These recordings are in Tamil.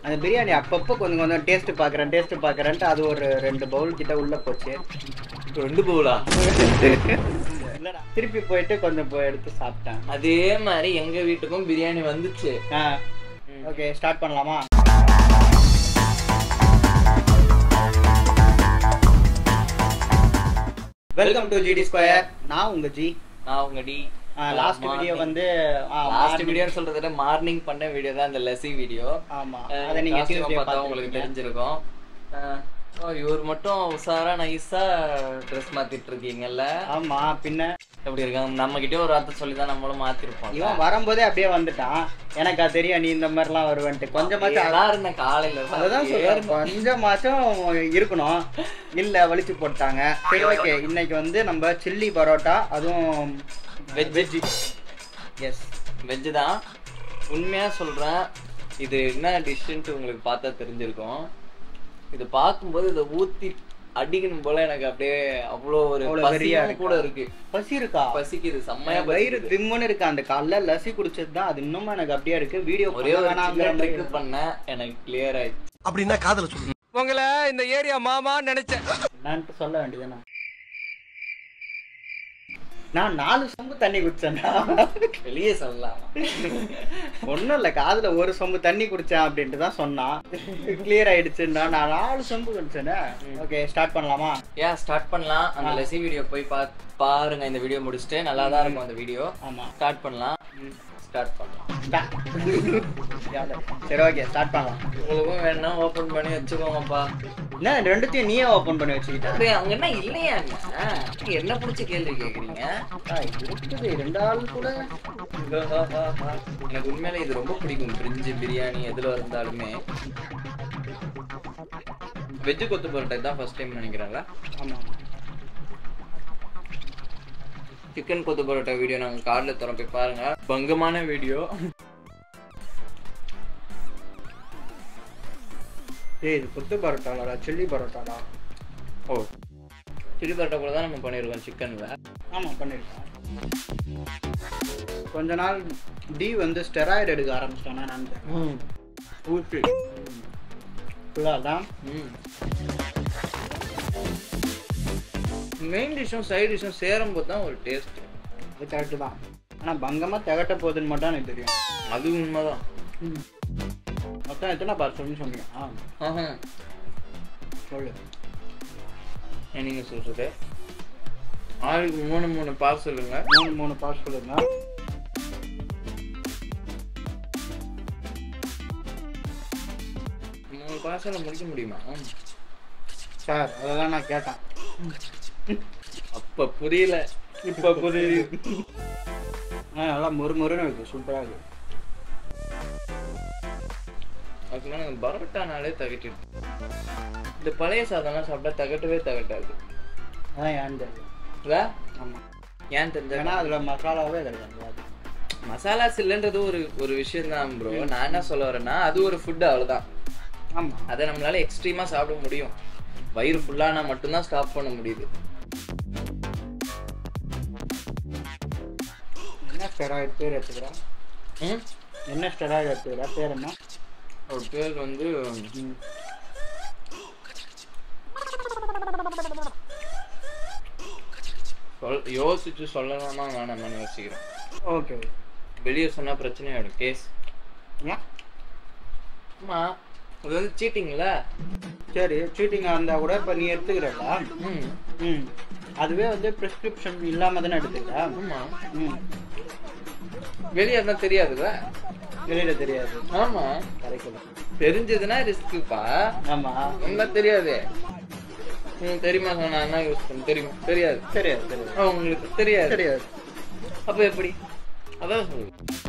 அந்த பிரியாணி அப்பப்போ கொஞ்சம் கொஞ்சம் டேஸ்ட் பார்க்குறேன் டேஸ்ட் பார்க்குறேன்ட்டு அது ஒரு ரெண்டு பவுல் கிட்ட உள்ள போச்சு ரெண்டு பவுலா இல்லடா திருப்பி போயிட்டு கொஞ்சம் போய் எடுத்து சாப்பிட்டேன் அதே மாதிரி எங்க வீட்டுக்கும் பிரியாணி வந்துச்சு ஆ ஓகே ஸ்டார்ட் பண்ணலாமா வெல்கம் டு ஜிடி ஸ்கொயர் நான் உங்க ஜி நான் உங்க டி லாஸ்ட் வீடியோ வந்து லாஸ்ட் வீடியோன்னு சொல்றத விட மார்னிங் பண்ண வீடியோ தான் இந்த லெசி வீடியோ ஆமா அதை நீங்க டியூஸ்டே பார்த்தா உங்களுக்கு தெரிஞ்சிருக்கும் அஹ், ஓ, இவர் மட்டும் உஷாரா நைஸா ட்ரெஸ் மாத்திட்டு இருக்கீங்கல்ல ஆமா பின்ன எப்படி இருக்காங்க நம்ம கிட்டே ஒரு வார்த்தை சொல்லி தான் நம்மளும் மாத்திருப்போம் இவன் வரும்போதே அப்படியே வந்துட்டான் எனக்கு அது தெரியும் நீ இந்த மாதிரிலாம் வருவேன்ட்டு கொஞ்சமாச்சும் நல்லா இருந்தேன் காலையில இருந்து. அதுதான் சொல்றேன் கொஞ்சமாச்சும் இருக்கணும் இல்ல வலிச்சு போட்டாங்க சரி ஓகே இன்னைக்கு வந்து நம்ம சில்லி பரோட்டா அதுவும் வெஜ் வெஜ் எஸ் வெஜ் தான் உண்மையா சொல்றேன் இது என்ன டிஷ்ன்ட்டு உங்களுக்கு பார்த்தா தெரிஞ்சிருக்கும் இது பார்க்கும்போது இதை ஊத்தி அடிக்கணும் போல எனக்கு அப்படியே அவ்வளோ ஒரு அவ்வளவு வெறியா பசியும் இருக்கா? கூட இருக்கு பசி இருக்கா பசிக்குது செம்மையா வயிறு பசிக்குது திம்முன்னு இருக்கு அந்த காலைல லசி குடிச்சது தான் அது இன்னும் எனக்கு அப்படியே இருக்கு வீடியோ ஒரே ஒரு வேணாங்கிற சின்ன மாதிரி ட்ரிக் பண்ணேன் எனக்கு கிளியர் ஆயிடுச்சு அப்படின்னா காதல சொல்லு உங்களை இந்த ஏரியா மாமா நினைச்சேன் நான் சொல்ல வேண்டியதுதானே நான் நாலு சொம்பு தண்ணி குடிச்சேன்டா வெளியே சொல்லலாம் ஒன்றும் இல்லை காதுல ஒரு சொம்பு தண்ணி குடிச்சேன் அப்படின்ட்டு தான் சொன்னான் கிளியர் ஆயிடுச்சுன்னா நான் நாலு சொம்பு குடிச்சேனே ஓகே ஸ்டார்ட் பண்ணலாமா ஏன் ஸ்டார்ட் பண்ணலாம் அந்த லெசி வீடியோ போய் பா பாருங்க இந்த வீடியோ முடிச்சுட்டு நல்லா தான் இருக்கும் அந்த வீடியோ ஆமா ஸ்டார்ட் பண்ணலாம் ஸ்டார்ட் பண்ணலாம் Start. சரி ஓகே ஸ்டார்ட் பண்ணலாம் உங்களுக்கும் வேணா ஓபன் பண்ணி வச்சுக்கோங்கப்பா என்ன ரெண்டுத்தையும் நீயே ஓப்பன் பண்ணி வச்சுக்கிட்ட அப்படியே அங்க என்ன இல்லையா நீங்க? என்ன பிடிச்ச கேள்வி கேக்குறீங்க ஆ, இருக்குது ரெண்டு ஆள் கூட எனக்கு உண்மையில இது ரொம்ப பிடிக்கும் பிரிஞ்சு பிரியாணி எதுல இருந்தாலுமே வெஜ் கொத்து பரோட்டா தான் ஃபர்ஸ்ட் டைம் நினைக்கிறேன்ல ஆமா சிக்கன் கொத்து பரோட்டா வீடியோ நாங்க கார்டில் தரோம் போய் பாருங்க பங்கமான வீடியோ ஏய் இது கொத்து பரோட்டாடா சில்லி பரோட்டாடா ஓ சில்லி பரோட்டா கூட தான் நம்ம பண்ணியிருக்கோம் சிக்கன்ல ஆமா பண்ணிருக்கேன் கொஞ்ச நாள் டி வந்து ஸ்டெராய்டு எடுக்க ஆரம்பிச்சிட்டானா நான் ஊசி தான் மெயின் டிஷ்ஷும் சைட் டிஷ்ஷும் சேரும் போது தான் ஒரு டேஸ்ட் அது கரெக்டு தான் ஆனால் பங்கமாக திகட்ட போகுதுன்னு மட்டும் எனக்கு தெரியும் அது உண்மைதான் மொத்தம் எத்தனை பார்சல்னு சொன்னீங்க ஆ ஆஹா சொல்லு ஏன் நீங்க சொல்றது ஆளுக்கு மூணு மூணு பார்சலுங்க மூணு மூணு பார்சல் இருந்தா மூணு பார்சலை முடிக்க முடியுமா சார் அதெல்லாம் நான் கேட்டேன் அப்ப புரியல இப்போ புரியுது ஆ நல்லா மொறு மொறுன்னு இருக்கு சூப்பராக இருக்கு அதுக்கு மேலே பரோட்டானாலே தகட்டிடும் இந்த பழைய சாதம்லாம் சாப்பிட்டா தகட்டவே தகட்டாது அதான் ஏன்னு தெரியும் இல்ல ஆமாம் ஏன் தெரிஞ்சா ஏன்னா அதில் மசாலாவே கிடையாது மசாலாஸ் இல்லைன்றது ஒரு ஒரு விஷயம் தான் ப்ரோ நான் என்ன சொல்ல வரேன்னா அது ஒரு ஃபுட் அவ்வளவுதான் ஆமாம் அதை நம்மளால எக்ஸ்ட்ரீமா சாப்பிட முடியும் வயிறு ஃபுல்லானா மட்டும்தான் ஸ்டாப் பண்ண முடியுது என்ன ஸ்டெராய்டு பேர் எடுத்துக்கிறேன் ம்? என்ன ஸ்டெராய்டு எடுத்துக்கிறா பேர் என்ன அவர் பேர் வந்து ம். சொல் யோசிச்சு சொல்லலாமா வேணாமான்னு யோசிக்கிறேன் ஓகே வெளியே சொன்னா பிரச்சனையாயிடும் கேஸ் ஏன் ஆமா அது வந்து சீட்டிங்ல சரி சீட்டிங்காக இருந்தால் கூட இப்போ நீ எடுத்துக்கிறல்ல ம் ம் அதுவே வந்து ப்ரிஸ்கிரிப்ஷன் இல்லாமல் தானே எடுத்துக்கிட்ட ஆமா ம் வெளியே இருந்தா தெரியாதுல்ல வெளியில தெரியாது ஆமா கரெக்ட் தெரிஞ்சதுன்னா ரிஸ்க்குப்பா ஆமாம் என்ன தெரியாது ம் தெரியுமா சொன்னா என்ன யூஸ் பண்ண தெரியுமா தெரியாது தெரியாது தெரியாது ஆ, உங்களுக்கு தெரியாது தெரியாது அப்ப எப்படி அதான் சொல்லு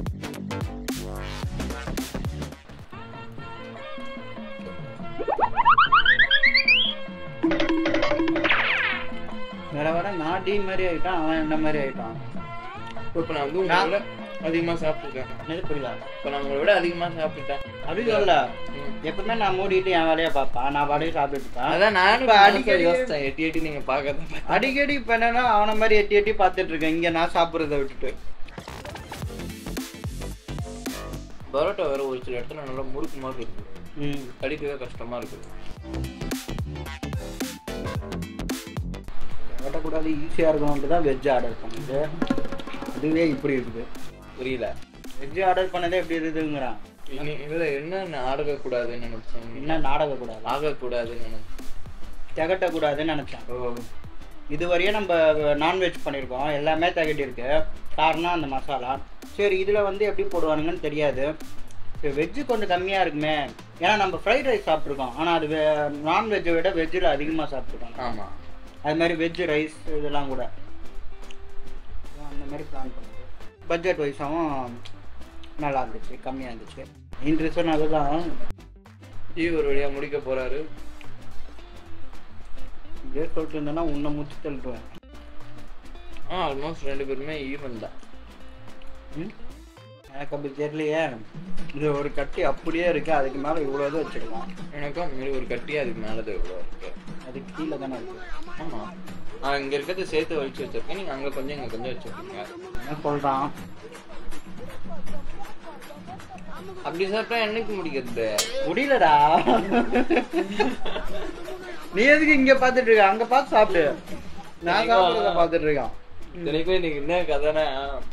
வர வர நான் டி மாதிரி ஆயிட்டான் அவன் என்ன மாதிரி ஆயிட்டான் இப்ப நான் வந்து உங்களை விட அதிகமா சாப்பிட்டுருக்கேன் என்னது புரியல இப்ப நான் உங்களை விட அதிகமா சாப்பிட்டுட்டேன் அப்படி சொல்ல எப்பவுமே நான் மூடிட்டு என் வேலையை பார்ப்பேன் நான் பாடியே சாப்பிட்டுட்டு இருப்பேன் அதான் நானும் இப்ப அடிக்கடி அடிக்கடி- யோசிச்சேன் எட்டி எட்டி நீங்க பாக்காத அடிக்கடி இப்ப என்னன்னா அவன மாதிரி எட்டி எட்டி பார்த்துட்டு இருக்கேன் இங்க நான் சாப்பிடுறத விட்டுட்டு பரோட்டா வேற ஒரு சில இடத்துல நல்லா முறுக்கு மாதிரி இருக்கு ம் கடிக்கவே கஷ்டமா இருக்குது வெட்டக்கூடாது ஈஸியாக இருக்கணும்ட்டு தான் வெஜ் ஆர்டர் பண்ணுது அதுவே இப்படி இருக்குது புரியல வெஜ் ஆர்டர் பண்ணதே எப்படி இருக்குதுங்கிறான் இனி- இதுல என்ன ஆடக்கூடாதுன்னு நினைச்சேன் என்ன நாடகக்கூடாது ஆகக்கூடாதுன்னு நினைச்சேன் திகட்டக்கூடாதுன்னு நினச்சேன் ஓ இதுவரையும் நம்ம நான்வெஜ் பண்ணியிருக்கோம் எல்லாமே திகட்டியிருக்கு காரணம் அந்த மசாலா சரி இதில் வந்து எப்படி போடுவானுங்கன்னு தெரியாது சரி வெஜ்ஜு கொஞ்சம் கம்மியாக இருக்குமே ஏன்னா நம்ம ஃப்ரைட் ரைஸ் சாப்பிட்ருக்கோம் ஆனால் அது நான்வெஜ்ஜை விட வெஜ்ஜில் அதிகமாக சாப்பிட்ருக்கோம் ஆமா அது மாதிரி வெஜ் ரைஸ் இதெல்லாம் கூட அந்த மாதிரி பிளான் பண்ணுது பட்ஜெட் வைஸாகவும் நல்லா இருந்துச்சு கம்மியாக இருந்துச்சு இன்ட்ரெஸ்டன் அதுதான் ஈ ஒரு வழியா முடிக்க போறாரு இதே சொல்லிட்டு இருந்தேன்னா உன்னை முடிச்சு தள்ளிடுவேன் ஆ ஆல்மோஸ்ட் ரெண்டு பேருமே ஈவன் தான் ம்? எனக்கு அப்படி தெரியலையே இது ஒரு கட்டி அப்படியே இருக்கு அதுக்கு மேலே இவ்வளோ இது வச்சிருக்கான் எனக்கும் மீறி ஒரு கட்டி அதுக்கு மேலது எவ்வளோ இருக்கு அதுக்கு கீழே தானே இருக்கு ஆமா ஆ இங்க இருக்கிறது சேர்த்து வலிச்சு வச்சிருக்கேன் நீங்க அங்க கொஞ்சம் இங்க கொஞ்சம் வச்சிருக்கீங்க என்ன சொல்கிறான் அப்படி சாப்பிட்டா என்னைக்கு முடிக்கிறது முடியலடா நீ எதுக்கு இங்க பார்த்துட்டு இருக்க அங்க பார்த்து சாப்பிடு நான் சாப்பிடுறத பார்த்துட்டு இருக்கான் இத்தனைக்கும் இன்னைக்கு என்ன கதைனா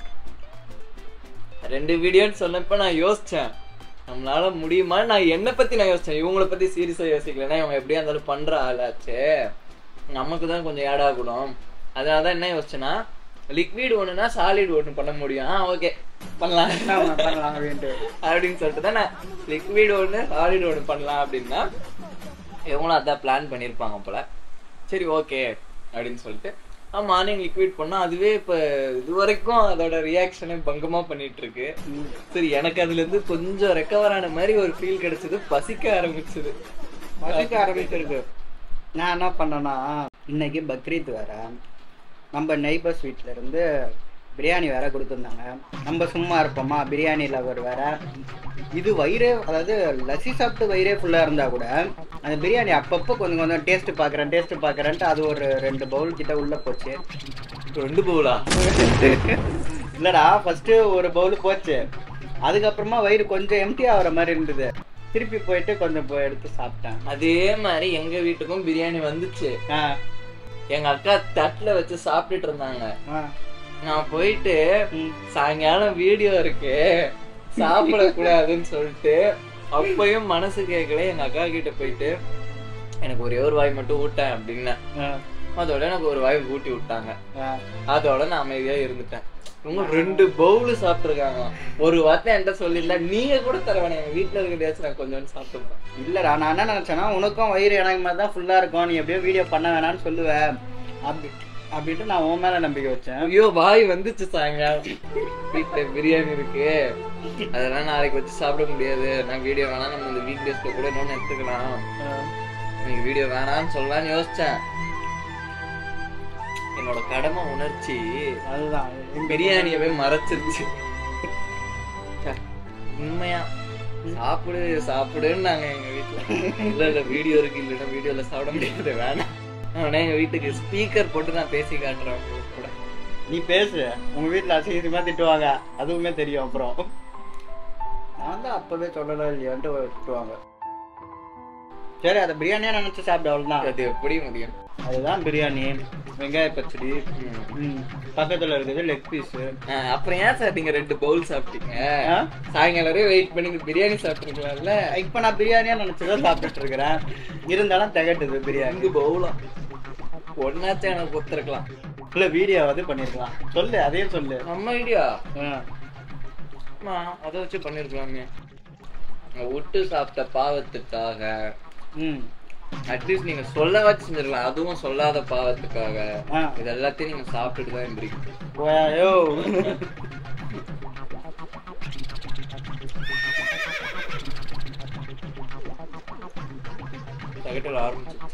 ரெண்டு வீடியோன்னு சொன்னப்ப நான் யோசிச்சேன் நம்மளால முடியுமா நான் என்ன பத்தி நான் யோசிச்சேன் இவங்கள பத்தி சீரியஸா யோசிக்கலன்னா இவங்க எப்படியா இருந்தாலும் பண்ற ஆளாச்சு நமக்கு தான் கொஞ்சம் ஏட் ஆகணும் அதனால தான் என்ன யோசிச்சேன்னா லிக்விட் ஒண்ணுனா சாலிட் ஒண்ணு பண்ண முடியும் ஆ ஓகே பண்ணலாம் ஆமா, பண்ணலாம் அப்படின்ட்டு அப்படின்னு சொல்லிட்டு தான் நான் லிக்விட் ஒன்று சாலிட் ஒன்று பண்ணலாம் அப்படின்னா இவங்களும் அதான் பிளான் பண்ணியிருப்பாங்க போல சரி ஓகே அப்படின்னு சொல்லிட்டு ஆ மார்னிங் லிக்விட் பண்ணா அதுவே இப்போ இது வரைக்கும் அதோட ரியாக்ஷனை பங்கமா பண்ணிட்டு இருக்கு சரி எனக்கு அதுல இருந்து கொஞ்சம் ரெக்கவர் ஆன மாதிரி ஒரு ஃபீல் கிடைச்சது பசிக்க ஆரம்பிச்சது பசிக்க ஆரம்பிச்சிருக்கு நான் என்ன பண்ணேன்னா இன்னைக்கு பக்ரீத் வேற நம்ம நெய்பர்ஸ் வீட்ல இருந்து பிரியாணி வேற கொடுத்துருந்தாங்க நம்ம சும்மா இருப்போமா பிரியாணி லவர் வேற இது வயிறே அதாவது லஸ்ஸி சாப்பிட்டு வயிறே ஃபுல்லாக இருந்தா கூட அந்த பிரியாணி அப்பப்போ கொஞ்சம் கொஞ்சம் டேஸ்ட் பார்க்குறேன் டேஸ்ட் பார்க்குறேன்ட்டு அது ஒரு ரெண்டு பவுல் கிட்ட உள்ள போச்சு ரெண்டு பவுலா இல்லடா ஃபர்ஸ்ட் ஒரு பவுல் போச்சு அதுக்கப்புறமா வயிறு கொஞ்சம் எம்டி ஆகுற மாதிரி இருந்தது திருப்பி போயிட்டு கொஞ்சம் போய் எடுத்து சாப்பிட்டேன் அதே மாதிரி எங்க வீட்டுக்கும் பிரியாணி வந்துச்சு ஆ எங்க அக்கா தட்டுல வச்சு சாப்பிட்டுட்டு இருந்தாங்க ஆ நான் போயிட்டு ம். சாயங்காலம் வீடியோ இருக்கு சாப்பிடக்கூடாதுன்னு சொல்லிட்டு அப்பயும் மனசு கேட்கல எங்க அக்கா கிட்ட போயிட்டு எனக்கு ஒரே ஒரு வாய் மட்டும் ஊட்டேன் அப்படின்னேன் ஆ, அதோட எனக்கு ஒரு வாய் ஊட்டி விட்டாங்க ஆ. அதோட நான் அமைதியா இருந்துட்டேன் இவங்க ரெண்டு பவுல் சாப்பிட்டுருக்காங்க ஒரு வார்த்தை என்கிட்ட சொல்லியிருந்தா நீங்க கூட தரவேணே எங்க வீட்டுல இருக்கிறதாச்சும் நான் கொஞ்சம் சாப்பிட்டுப்பேன் இல்லடா நான் என்ன நினைச்சேன்னா உனக்கும் வயிறு எனக்கு மாதிரி தான் ஃபுல்லா இருக்கும் நீ எப்படியோ வீடியோ பண்ண வேணாம்னு சொல்லுவ அப்படி அப்படின்ட்டு நான் உன் மேல நம்பிக்கை வச்சேன் ஐயோ வாய் வந்துச்சு சாயங்காலம் வீட்டுல பிரியாணி இருக்கு அதெல்லாம் நாளைக்கு வச்சு சாப்பிட முடியாது நான் வீடியோ வேணா நம்ம இந்த வீக் டேஸ்ல கூட இன்னொன்னு எடுத்துக்கலாம் நீங்க வீடியோ வேணாம்னு சொல்லலாம்னு யோசிச்சேன் என்னோட கடமை உணர்ச்சி அதுதான் பிரியாணியவே மறைச்சிருச்சு ச்சே, உண்மையா சாப்பிடு சாப்பிடுன்னு நாங்க எங்க வீட்டுல இல்ல இல்ல வீடியோ இருக்கு இல்லைன்னா வீடியோல சாப்பிட முடியாது வேணாம் ஆனா எங்க வீட்டுக்கு ஸ்பீக்கர் போட்டு நான் பேசி காட்டுறேன் உங்க கூட நீ பேசு உங்க வீட்டுல அசிங்கமா திட்டுவாங்க அதுவுமே தெரியும் அப்புறம் நான் தான் அப்பவே சொல்லல இல்லையான்ட்டு திட்டுவாங்க சரி அதை பிரியாணியா நினைச்சு சாப்பிடு அவ்வளவுதான் அது எப்படி முடியும் அதுதான் பிரியாணி வெங்காய பச்சடி ம். ம், பக்கத்துல இருக்குது லெக் பீஸ் ஆ, அப்புறம் ஏன் சார் நீங்க ரெண்டு பவுல் சாப்பிட்டீங்க சாயங்காலம் வரை வெயிட் பண்ணி பிரியாணி சாப்பிட்டுருக்கலாம்ல இப்ப நான் பிரியாணியா நினைச்சுதான் சாப்பிட்டுட்டு இருக்கிறேன் இருந்தாலும் திகட்டுது பிரியாணி ரெண்டு பவுலா ஒன்னாச்சும் எனக்கு ஒத்துருக்கலாம் இல்ல வீடியோ வந்து பண்ணிருக்கலாம் சொல்லு அதையும் சொல்லு நம்ம ஐடியா ஆ. ஆமா அதை வச்சு பண்ணிருக்கலாமே விட்டு சாப்பிட்ட பாவத்துக்காக ம் அட்லீஸ்ட் நீங்க சொல்ல வச்சு செஞ்சிருக்கலாம் அதுவும் சொல்லாத பாவத்துக்காக ஆ. இது எல்லாத்தையும் நீங்க சாப்பிட்டுட்டு தான் இருந்திருக்கீங்க போயாயோ தகட்டல் ஆரம்பிச்சு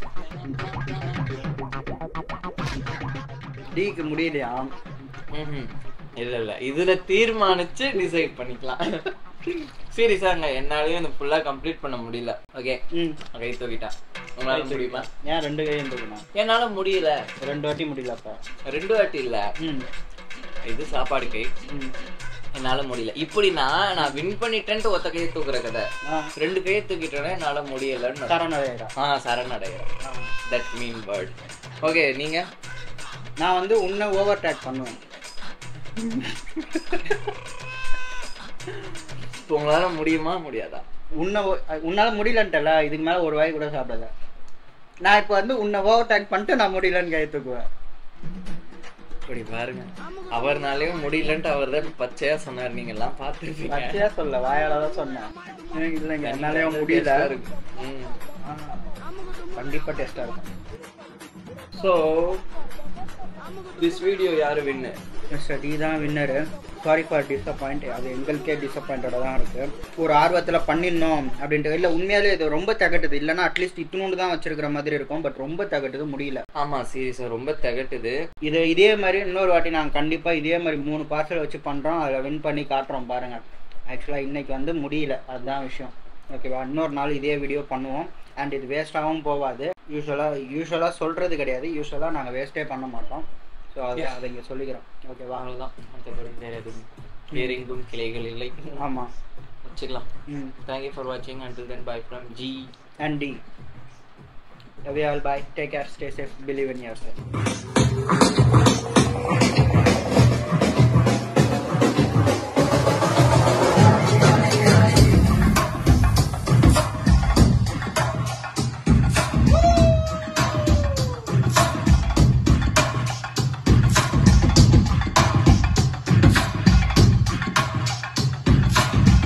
டீக்கு முடியலையா ம்ஹும். இல்ல இல்ல இதுல தீர்மானிச்சு டிசைட் பண்ணிக்கலாம் சீரியஸாங்க என்னாலயும் இந்த ஃபுல்லா கம்ப்ளீட் பண்ண முடியல ஓகே ம் கை தூக்கிட்டா உங்களால முடியுமா ஏன் ரெண்டு கையும் இருந்துக்கணும் என்னால முடியல ரெண்டு வாட்டி முடியல அப்ப ரெண்டு வாட்டி இல்ல ம் இது சாப்பாடு கை ம் என்னால முடியல இப்படின்னா நான் வின் பண்ணிட்டேன்ட்டு ஒத்த கையை தூக்குற கதை ஆ, ரெண்டு கையை தூக்கிட்டேன்னா என்னால முடியலன்னு அர்த்தம். சரணடைகிறா ஆ சரணடைகிறேன் தட் மீன் வேர்ட் ஓகே நீங்க நான் வந்து உன்னை ஓவர் டேக் பண்ணுவேன் இப்போ உங்களால முடியுமா முடியாதா உன்னை ஓ- உன்னால முடியலன்ட்டல இதுக்கு மேல ஒரு வாய் கூட சாப்பிடாத நான் இப்போ வந்து உன்னை ஓவர் டேக் பண்ணிட்டு நான் முடியலன்னு கை தூக்குவேன் இப்படி பாருங்க அவர்னாலேயும் முடியலன்ட்டு அவர் தான் பச்சையா சொன்னார் நீங்க எல்லாம் பார்த்துருப்பீங்க பச்சையா சொல்ல வாயால தான் சொன்னேன் எனக்கு இல்லைங்க என்னாலே முடியல ம். ஆ, கண்டிப்பா டேஸ்டா இருக்கும் ஸோ திஸ் வீடியோ யாரு வின்னு மிஸ்டர் டி தான் வின்னரு சாரி ஃபார் டிசப்பாயிண்ட் அது எங்களுக்கே டிசப்பாயிண்டடாக தான் இருக்கு ஒரு ஆர்வத்தில் பண்ணிடணும் அப்படின்ட்டு இல்லை உண்மையாலே இது ரொம்ப தகட்டுது இல்லைன்னா அட்லீஸ்ட் இத்தினூண்டு தான் வச்சிருக்கிற மாதிரி இருக்கும் பட் ரொம்ப தகட்டுது முடியல ஆமா சீரியஸா ரொம்ப திகட்டுது இது இதே மாதிரி இன்னொரு வாட்டி நாங்கள் கண்டிப்பாக இதே மாதிரி மூணு பார்சல் வச்சு பண்ணுறோம் அதில் வின் பண்ணி காட்டுறோம் பாருங்கள் ஆக்சுவலாக இன்னைக்கு வந்து முடியல அதுதான் விஷயம் ஓகேவா இன்னொரு நாள் இதே வீடியோ பண்ணுவோம் அண்ட் இது வேஸ்ட்டாகவும் போகாது யூஸ்வலாக யூஸ்வலாக சொல்கிறது கிடையாது யூஸ்வலாக நாங்கள் வேஸ்ட்டே பண்ண மாட்டோம் ஸோ அதை அதை இங்கே சொல்லிக்கிறோம் ஓகேவா அவ்வளவுதான் மற்றபடி வேற எதுவும் வேறெங்கும் கிளைகள் இல்லை ஆமாம் வச்சுக்கலாம் ம் தேங்க்யூ ஃபார் வாட்சிங் until then bye from G and D. We all bye. Take care. Stay safe. Believe in yourself.